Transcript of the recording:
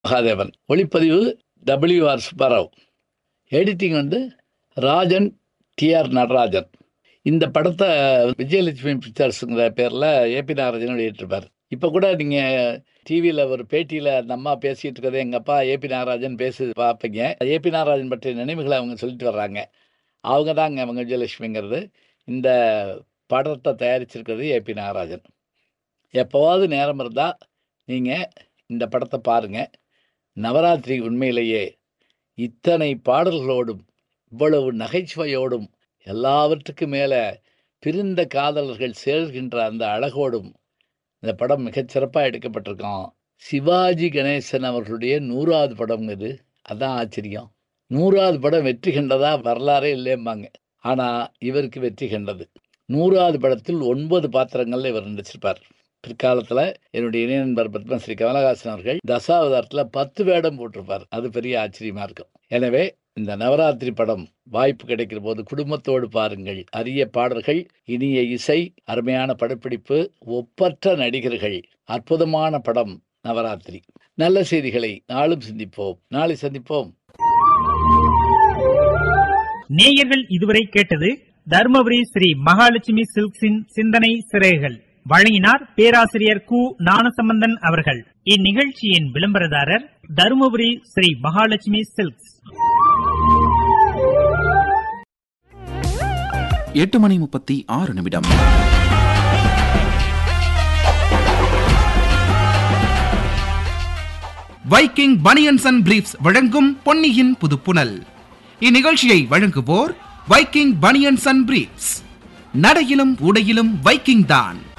மகாதேவன் ஒளிப்பதிவு W R Subbarao editing வந்து Rajan TR Natarajan இந்த படத்தை விஜயலட்சுமி பிக்சர்ஸுங்கிற பேரில் ஏபி நாகராஜன் வெளியிட்டிருப்பார் இப்போ கூட நீங்கள் டிவியில் ஒரு பேட்டியில் அந்த அம்மா பேசிகிட்டு இருக்கிறது எங்கள் அப்பா ஏபி நாகராஜன் பேசி பார்ப்பீங்க ஏபி நாகராஜன் பற்றிய நினைவுகளை அவங்க சொல்லிட்டு வர்றாங்க அவங்க தாங்க அவங்க விஜயலட்சுமிங்கிறது இந்த படத்தை தயாரிச்சிருக்கிறது ஏபி நாகராஜன் எப்போவாவது நேரம் இருந்தால் நீங்கள் இந்த படத்தை பாருங்கள் நவராத்திரி உண்மையிலேயே இத்தனை பாடல்களோடும் இவ்வளவு நகைச்சுவையோடும் எல்லாவற்றுக்கும் மேலே பிரிந்த காதலர்கள் சேர்கின்ற அந்த அழகோடும் இந்த படம் மிகச்சிறப்பாக எடுக்கப்பட்டிருக்கோம் சிவாஜி கணேசன் அவர்களுடைய நூறாவது படம் இது அதான் ஆச்சரியம் நூறாவது படம் வெற்றி கண்டதா வரலாறே இல்லைம்பாங்க ஆனால் இவருக்கு வெற்றி கண்டது நூறாவது படத்தில் ஒன்பது பாத்திரங்களில் இவர் நடிச்சிருப்பார் பிற்காலத்தில் என்னுடைய இணைய நண்பர் பத்மஸ்ரீ கமலஹாசன் அவர்கள் தசாவதாரத்தில் பத்து வேடம் போட்டிருப்பார் அது பெரிய ஆச்சரியமாக இருக்கும் எனவே இந்த நவராத்திரி படம் வாய்ப்பு கிடைக்கிற போது குடும்பத்தோடு பாருங்கள் அரிய பாடல்கள் இனிய இசை அருமையான படப்பிடிப்பு ஒப்பற்ற நடிகர்கள் அற்புதமான படம் நவராத்திரி நல்ல செய்திகளை நாளும் சிந்திப்போம் நாளை சந்திப்போம் நேயர்கள் இதுவரை கேட்டது தருமபுரி ஸ்ரீ மகாலட்சுமி சில்க்ஸின் சிந்தனை சிறைகள் வழங்கினார் பேராசிரியர் கு ஞானசம்பந்தன் அவர்கள் இந்நிகழ்ச்சியின் விளம்பரதாரர் தருமபுரி ஸ்ரீ மகாலட்சுமி சில்க்ஸ் எட்டு மணி முப்பத்தி ஆறு நிமிடம் வைக்கிங் பனியன்ஸ் அண்ட் பிரீப்ஸ் வழங்கும் பொன்னியின் புதுப்புனல் இந்நிகழ்ச்சியை வழங்குவோர் வைக்கிங் பனியன்ஸ் அண்ட் பிரீப்ஸ் நடையிலும் உடையிலும் வைக்கிங் தான்